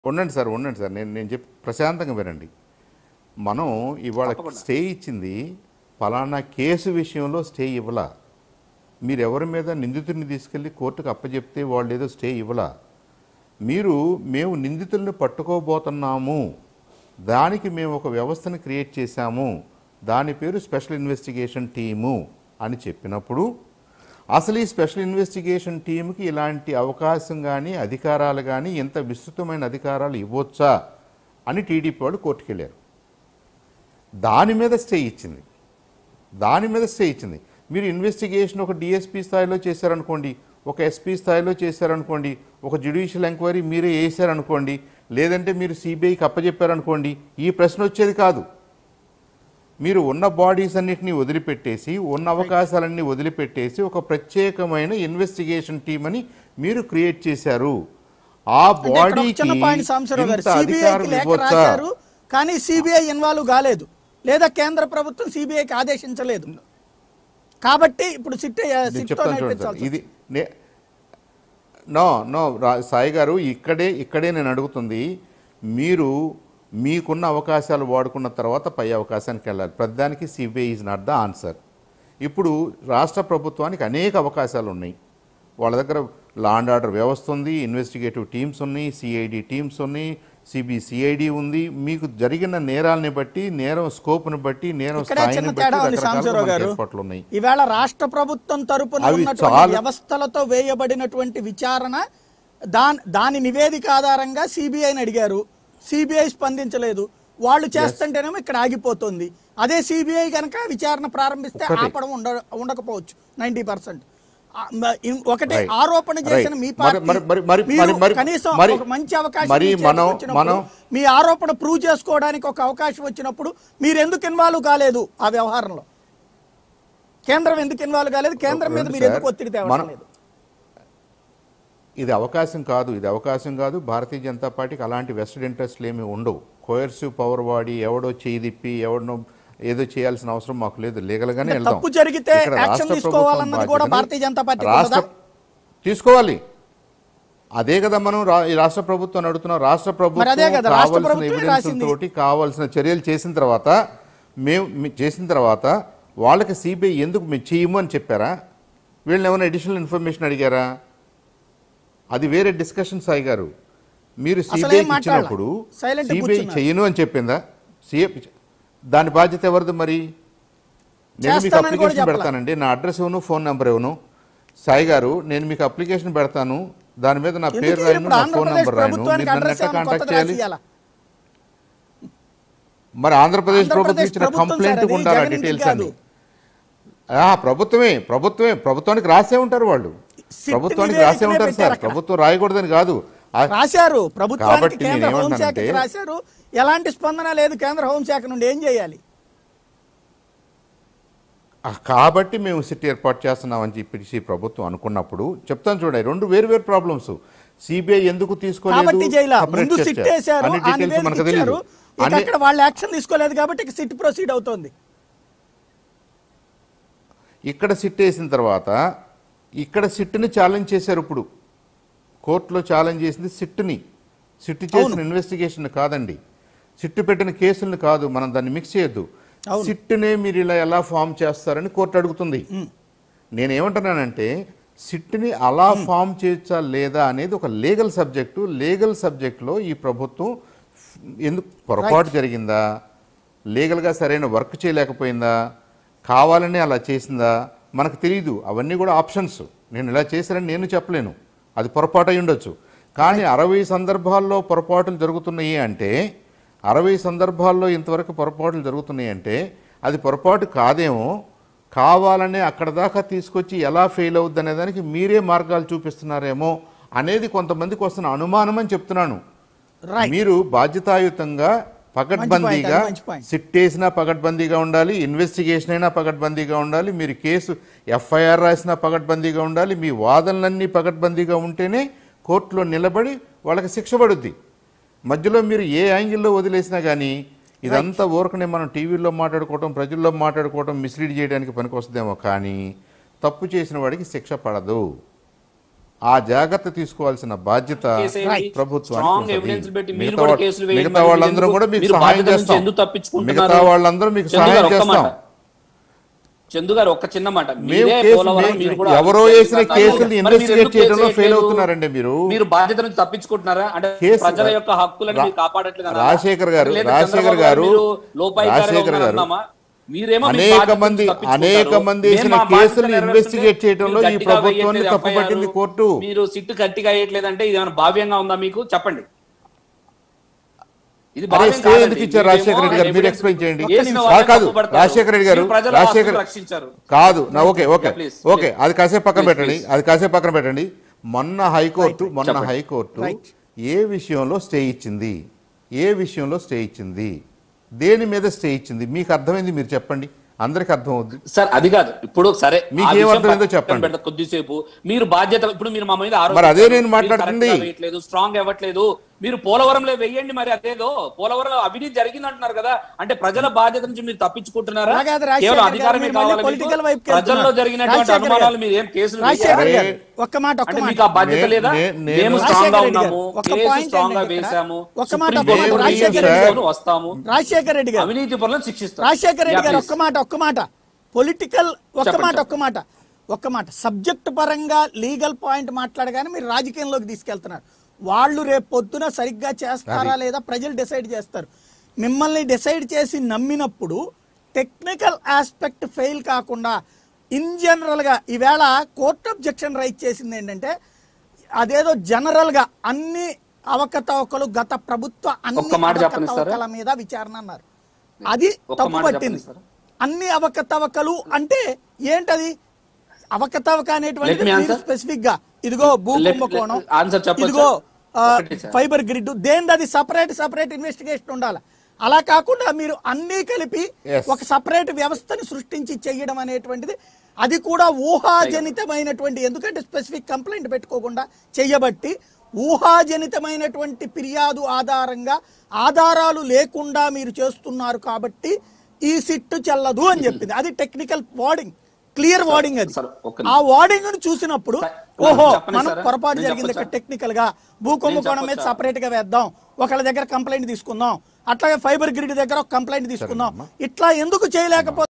ఉండండి సార్ ఉండండి సార్ నేను నేను చెప్పి ప్రశాంతంగా వినండి మనం ఇవాళ స్టే ఇచ్చింది ఫలానా కేసు విషయంలో స్టే ఇవ్వలా మీరు ఎవరి మీద నిందితుడిని తీసుకెళ్లి కోర్టుకు అప్పచెప్తే వాళ్ళు ఏదో స్టే ఇవ్వలా మీరు మేము నిందితుల్ని పట్టుకోబోతున్నాము దానికి మేము ఒక వ్యవస్థను క్రియేట్ చేశాము దాని పేరు స్పెషల్ ఇన్వెస్టిగేషన్ టీము అని చెప్పినప్పుడు అసలు ఈ స్పెషల్ ఇన్వెస్టిగేషన్ టీంకి ఇలాంటి అవకాశం కానీ అధికారాలు కానీ ఇంత విస్తృతమైన అధికారాలు ఇవ్వచ్చా అని టీడీపీ వాళ్ళు కోర్టుకు వెళ్ళారు దాని మీద స్టే ఇచ్చింది దాని మీద స్టే ఇచ్చింది మీరు ఇన్వెస్టిగేషన్ ఒక డిఎస్పీ స్థాయిలో చేశారనుకోండి ఒక ఎస్పీ స్థాయిలో చేశారనుకోండి ఒక జ్యుడిషియల్ ఎంక్వైరీ మీరే వేశారనుకోండి లేదంటే మీరు సిబిఐకి అప్పచెప్పారనుకోండి ఈ ప్రశ్న వచ్చేది కాదు మీరు ఉన్న బాడీస్ అన్నిటిని వదిలిపెట్టేసి ఉన్న అవకాశాలన్నీ వదిలిపెట్టేసి ఒక ప్రత్యేకమైన ఇన్వెస్టిగేషన్ టీం అని మీరు క్రియేట్ చేశారు ఆ అంటే ఇక్కడ ఒక బాడీకి చిన్న పాయింట్ సాంబశివరావు గారు ఇంత సిబిఐకి అధికారం లేఖ ఇవ్వచ్చా రాశారు కానీ సిబిఐ ఇన్వాల్వ్ కాలేదు లేదా కేంద్ర ప్రభుత్వం సిబిఐకి ఆదేశించలేదు కాబట్టి ఇప్పుడు సిట్ నేను సిట్తో చెప్తాను చూడండి సార్ నడిపించాల్సి ఇది నే నో నో రా- సాయి గారు ఇక్కడే ఇక్కడే నేను అడుగుతుంది మీరు మీకున్న అవకాశాలు వాడుకున్న తర్వాత పై అవకాశానికి వెళ్ళాలి ప్రతిదానికి CBI is not the answer ఇప్పుడు రాష్ట్ర ప్రభుత్వానికి అనేక అవకాశాలు ఉన్నాయి వాళ్ళ దగ్గర లా అండ్ ఆర్డర్ వ్యవస్థ ఉంది ఇన్వెస్టిగేటివ్ టీమ్స్ ఉన్నాయి సిఐడి టీమ్స్ ఉన్నాయి సిబిసిఐడి ఉంది మీకు జరిగిన నేరాలని బట్టి నేరం స్కోప్ను బట్టి నేరం ఇక్కడే స్థాయిని చిన్న బట్టి తేడా ఉంది రకరకాల సాంబశివరావు మనకి గారు ఏర్పాట్లు ఉన్నాయి ఈవేళ రాష్ట్ర ప్రభుత్వం తరపున అవి ఉన్నటువంటి చాలా- వ్యవస్థలతో వేయబడినటువంటి విచారణ దాని దాని నివేదిక ఆధారంగా సిబిఐని అడిగారు సిబిఐ స్పందించలేదు వాళ్ళు చేస్తుంటేనేమో ఇక్కడ ఆగిపోతుంది అదే సిబిఐ కనుక విచారణ ప్రారంభిస్తే ఒకటి. ఆపడం ఉండ ఉండకపోవచ్చు నైన్టీ పర్సెంట్ ఒకటి Right. ఆరోపణ చేసిన Right. మీ మరి- పార్టీ మరి- మరి- మరి- మీరు మరి- మరి- కనీసం మరి- ఒక మంచి అవకాశం మరి మీ చేతికి మనం- వచ్చినప్పుడు మనం- మీ ఆరోపణ ప్రూవ్ చేసుకోవడానికి ఒక అవకాశం వచ్చినప్పుడు మీరు ఎందుకు ఇన్వాల్వ్ కాలేదు ఆ వ్యవహారంలో కేంద్రం ఎందుకు ఇన్వాల్వ్ కాలేదు కేంద్రం మీద రెండు మీరు సార్, ఎందుకు ఒత్తిడి తేవడం మనం- లేదు ఇది అవకాశం కాదు ఇది అవకాశం కాదు భారతీయ జనతా పార్టీకి అలాంటి వెస్టెడ్ ఇంట్రెస్ట్లు ఏమి ఉండవు కోయర్సివ్ పవర్ వాడి ఎవడో చేయి తిప్పి ఎవడో ఏదో చేయాల్సిన అవసరం మాకు లేదు లీగల్ గానే అంటే వెళ్దాం తప్పు జరిగితే ఇక్కడ యాక్షన్ రాష్ట్ర తీసుకోవాలన్నది ప్రభుత్వం కూడా బాధ్యతని భారతీయ జనతా పార్టీకి రాష్ట్ర ఉన్నదా? తీసుకోవాలి అదే కదా మనం రా- ఈ రాష్ట్ర ప్రభుత్వం అడుగుతున్నాం రాష్ట్ర ప్రభుత్వం అదే కదా, రాష్ట్ర కావాల్సిన ప్రభుత్వమే ఎవిడెన్స్ రాసింది. తోటి కావాల్సిన చర్యలు చేసిన తర్వాత మేము మీ- చేసిన తర్వాత వాళ్ళకి సిబిఐ ఎందుకు మేము చేయము అని చెప్పారా వీళ్ళని ఏమైనా అడిషనల్ ఇన్ఫర్మేషన్ అడిగారా అది వేరే డిస్కషన్ సాయి గారు మీరు అసలు ఏం సిబిఐ మాట్లాడలా. ఇచ్చినప్పుడు Silent గా సిబిఐ కూర్చున్నారు. చేయను అని చెప్పిందా సిఏ దాని బాధ్యత ఎవరిది మరి నేను మీకు చేస్తానని కూడా అప్లికేషన్ చెప్పలా. పెడతానండి నా అడ్రస్ ఇవ్వను ఫోన్ నెంబర్ ఇవ్వను సాయి గారు నేను మీకు అప్లికేషన్ పెడతాను దాని మీద నా పేరు ఎందుకు రాయను ఇప్పుడు నా ఫోన్ ఆంధ్రప్రదేశ్ నెంబర్ రాయను మీరు ప్రభుత్వానికి నన్ను అడ్రస్ ఎట్లా ఏమైనా కాంటాక్ట్ కొత్తగా చేయాలి రాసియ్యాలా? మరి ఆంధ్రప్రదేశ్ ప్రభుత్వం ఆంధ్రప్రదేశ్ ఇచ్చిన ప్రభుత్వం కంప్లైంట్ సార్ అది, ఉండాలా జగన్ది డీటెయిల్స్ కాదు. అన్ని ఆ, ప్రభుత్వమే ప్రభుత్వమే ప్రభుత్వానికి రాసే ఉంటారు వాళ్ళు సిట్ ప్రభుత్వానికి నివేదికనే రాసే ఉంటారు పెట్టారు సార్ అక్కడ. ప్రభుత్వం రాయకూడదని కాదు ఆ- రాశారు ప్రభుత్వానికి కాబట్టి కేంద్ర నేను హోంశాఖకి ఏమంటానంటే- రాశారు ఎలాంటి స్పందన లేదు కేంద్ర హోంశాఖ నుండి ఏం చేయాలి ఆ, కాబట్టి మేము సిట్ ఏర్పాటు చేస్తున్నామని చెప్పేసి ప్రభుత్వం అనుకున్నప్పుడు చెప్తాను చూడండి రెండు వేరు వేరు ప్రాబ్లమ్స్ సిబిఐ ఎందుకు తీసుకోలేదు కాబట్టి జైలా separate ముందు చర్చ. సిట్ వేశారు అన్ని ఆ డీటెయిల్స్ నివేదిక మనకు తెలియదు ఇచ్చారు ఇక అన్ని అక్కడ వాళ్ళు యాక్షన్ తీసుకోలేదు కాబట్టి ఇక సిట్ ప్రొసీడ్ అవుతోంది ఇక్కడ సిట్ వేసిన తర్వాత ఇక్కడ సిట్ని ఛాలెంజ్ చేశారు ఇప్పుడు కోర్టులో ఛాలెంజ్ చేసింది సిట్ని సిట్ చేసిన ఇన్వెస్టిగేషన్ కాదండి సిట్టు పెట్టిన కేసులను కాదు మనం దాన్ని మిక్స్ చేయొద్దు అవును. సిట్నే మీరు ఇలా ఎలా ఫామ్ చేస్తారని కోర్టు అడుగుతుంది నేనేమంటున్నానంటే సిట్ని అలా ఫామ్ చేయొచ్చా లేదా అనేది ఒక లీగల్ సబ్జెక్టు లీగల్ సబ్జెక్ట్లో ఈ ప్రభుత్వం ఎందుకు పొరపాటు జరిగిందా లీగల్గా సరైన వర్క్ చేయలేకపోయిందా కావాలని అలా చేసిందా మనకు తెలియదు అవన్నీ కూడా ఆప్షన్స్ నేను ఇలా చేశానని నేను చెప్పలేను అది పొరపాటు అయి ఉండొచ్చు కానీ అరవై సందర్భాల్లో పొరపాటులు జరుగుతున్నాయి అంటే అరవై సందర్భాల్లో ఇంతవరకు పొరపాట్లు జరుగుతున్నాయి అంటే అది పొరపాటు కాదేమో కావాలనే అక్కడ దాకా తీసుకొచ్చి ఎలా ఫెయిల్ అవుద్ది అనే దానికి మీరే మార్గాలు చూపిస్తున్నారేమో అనేది కొంతమందికి వస్తున్న అనుమానం అని చెప్తున్నాను రైట్ మీరు బాధ్యతాయుతంగా పకడ్బందీగా అది మంచి point. సిట్ వేసినా పకడ్బందీగా ఉండాలి ఇన్వెస్టిగేషన్ అయినా పకడ్బందీగా ఉండాలి మీరు కేసు ఎఫ్ఐఆర్ రాసినా పకడ్బందీగా ఉండాలి మీ వాదనలన్నీ పకడ్బందీగా ఉంటేనే కోర్టులో నిలబడి వాళ్ళకి శిక్ష పడుద్ది మధ్యలో మీరు ఏ యాంగిల్లో వదిలేసినా కానీ ఇదంతా ఊరకనే మనం టీవీలో మాట్లాడుకోవటం ప్రజల్లో మాట్లాడుకోవటం మిస్లీడ్ చేయడానికి పనికొస్తుందేమో కానీ తప్పు చేసిన వాడికి శిక్ష పడదు ఆ జాగ్రత్త తీసుకోవాల్సిన బాధ్యత కేసేయండి. ప్రభుత్వానికి Strong ఉంటుంది. evidence పెట్టి మీరు మిగతా కూడా వా- కేసులు వేయండి. మిగతా మరి వాళ్ళందరూ మీరు కూడా మీకు మీరు సహాయం బాధ్యత నుంచి చేస్తాం ఎందుకు తప్పించుకుంటున్నారు? మిగతా వాళ్ళందరూ మీకు చందు సహాయం గారు ఒక్క చేస్తాం మాట. చందు గారు ఒక్క చిన్న మాట మేము మీరే కేసు పోలవరం మే- మీరు కూడా ఎవరో ఆలోచించాలి. వేసిన మరి కేసుల్ని మీరు ఇన్వెస్టిగేట్ ఎందుకు చేయడంలో కేసు ఫెయిల్ వేయట్లేదు? అవుతున్నారండి మీరు మీరు బాధ్యత నుంచి తప్పించుకుంటున్నారా అంటే కేసు- ప్రజల యొక్క హక్కులను రా- మీరు కాపాడట్లేదు రాజశేఖర్ గారు- లేదా రాజశేఖర్ చంద్రబాబు గారు- మీరు లోపాయికారిగా రాజశేఖర్ గారు ఉన్నారన్నామా? మీరేమో మీ అనేక బాధ్యత నుంచి మంది తప్పించుకుంటారు. అనేక మంది మేము వేసిన మా బాధ్యత కేసుల్ని నెరవేరుస్తుంటే ఇన్వెస్టిగేట్ చేయడంలో మీరు ఈ గట్టిగా ప్రభుత్వాన్ని వేయట్లేదు తప్పుపట్టింది FIR. కోర్టు మీరు సిట్టు గట్టిగా వేయట్లేదంటే ఇది ఏమైనా భావ్యంగా ఉందా మీకు చెప్పండి ఇది అరే భావ్యం స్టే కాదండి. ఎందుకు ఇచ్చారు మీరేమో రాజశేఖర రెడ్డి గారు మీరు evidence ఎక్స్ప్లెయిన్ చేయండి చేసిన కాదు, వాళ్ళని కాదు తప్పుపడతారు. రాజశేఖర రెడ్డి గారు మీరు ప్రజల రాజశేఖర్ ఆస్తులు రక్షించారు కాదు నా okay okay Yeah, please, okay please. అది కాసేపు పక్కన Please, పెట్టండి please. అది కాసేపు పక్కన పెట్టండి మొన్న హైకోర్టు మొన్న చెప్పండి. High court Right. ఏ విషయంలో స్టే ఇచ్చింది ఏ విషయంలో స్టే ఇచ్చింది దేని మీద స్టే ఇచ్చింది మీకు అర్థమైంది మీరు చెప్పండి అందరికి అర్థం అవుద్ది సార్ అది కాదు ఇప్పుడు సరే మీకు ఆ ఏం విషయం అర్థమైందో పక్కన చెప్పండి. పెడతా కొద్దిసేపు మీరు బాధ్యత ఇప్పుడు మీరు మా మీద మరి అదే నేను మాట్లాడుతుంది. వేయట్లేదు స్ట్రాంగ్ ఇవ్వట్లేదు మీరు పోలవరంలో వెయ్యండి మరి అదేదో పోలవరంలో అవినీతి జరిగింది అంటున్నారు కదా అంటే ప్రజల బాధ్యత నుంచి మీరు తప్పించుకుంటున్నారా అలా కాదు రాజశేఖర్ కేవలం గారు, అధికారమే మీరు మళ్ళీ కావాలి పొలిటికల్ మీకు? వైపుకి ప్రజల్లో వెళ్తున్నారు. జరిగినటువంటి రాజశేఖర్ గారు. అనుమానాలు మీరు ఏం కేసులు రాజశేఖర్ వేయరా? గారు ఒక్క మాట ఒక్క అంటే మాట మీకు ఆ బాధ్యత నే- లేదా నే- నేను- మేము స్ట్రాంగ్ గా రాజశేఖర్ రెడ్డి ఉన్నాము గారు, ఒక్క కేసు point స్ట్రాంగ్ గా ఏంటంటే ఇక్కడ వేసాము ఒక్క మాట, సుప్రీం ఒక్క మాట, కోర్టు రాజశేఖర్ కేసులు రెడ్డి గారు. తీసుకొని వస్తాము రాజశేఖర్ రెడ్డి గారు అవినీతి పనులను శిక్షిస్తాం రాజశేఖర్ రెడ్డి Yeah, గారు please. ఒక్క మాట ఒక్క మాట పొలిటికల్ ఒక్క చెప్పండి, మాట చెప్పండి. ఒక్క మాట ఒక్క మాట సబ్జెక్ట్ పరంగా లీగల్ పాయింట్ మాట్లాడగానే మీరు రాజకీయంలోకి తీసుకెళ్తున్నారు వాళ్ళు రేపు పొద్దున సరిగ్గా చేస్తారా లేదా ప్రజలు డిసైడ్ చేస్తారు మిమ్మల్ని డిసైడ్ చేసి నమ్మినప్పుడు టెక్నికల్ ఆస్పెక్ట్ ఫెయిల్ కాకుండా ఇన్ జనరల్గా ఈవేళ కోర్టు అబ్జెక్షన్ రైట్ చేసింది ఏంటంటే అదేదో జనరల్గా అన్ని అవకతవకలు గత ప్రభుత్వ అన్ని ఒక్క మాట చెప్పనిస్తారా? అవకతవకల మీద విచారణ అన్నారు అది ఒక్క తప్పు మాట పట్టింది చెప్పనిస్తారా? అన్ని అవకతవకలు అంటే ఏంటది అవకతవక Let అనేటువంటి me answer. స్పెసిఫిక్ గా ఇదిగో భూ Let- కుంభకోణం let- answer చెప్పొచ్చా? ఇదిగో ఆ, ఒకటే సార్. ఫైబర్ గ్రిడ్ దేనిది అది సపరేట్ సపరేట్ ఇన్వెస్టిగేషన్ ఉండాలి అలా కాకుండా మీరు అన్నీ కలిపి Yes. ఒక సపరేట్ వ్యవస్థని సృష్టించి చేయడం అనేటువంటిది అది కూడా ఊహాజనితమైనటువంటి ఎందుకంటే స్పెసిఫిక్ కంప్లైంట్ పెట్టుకోకుండా చేయబట్టి ఊహాజనితమైనటువంటి ఫిర్యాదు ఆధారంగా ఆధారాలు లేకుండా మీరు చేస్తున్నారు కాబట్టి ఈ సిట్టు చెల్లదు అని చెప్పింది అది టెక్నికల్ వార్డింగ్ క్లియర్ వార్డింగ్ అది సార్, ఒక్క ఆ వార్డింగ్ ను చూసినప్పుడు సార్, ఓహో చెప్పండి మనం సార్. పొరపాటు నేను జరిగింది ఇక్కడ చెప్పొచ్చా? టెక్నికల్ గా భూ కుంభకోణం మీద చెప్పొచ్చా? సపరేట్ గా వేద్దాం ఒకళ్ళ దగ్గర కంప్లైంట్ తీసుకుందాం అట్లాగే ఫైబర్ గ్రిడ్ దగ్గర ఒక కంప్లైంట్ తీసుకుందాం ఇట్లా ఎందుకు చేయలేకపోతే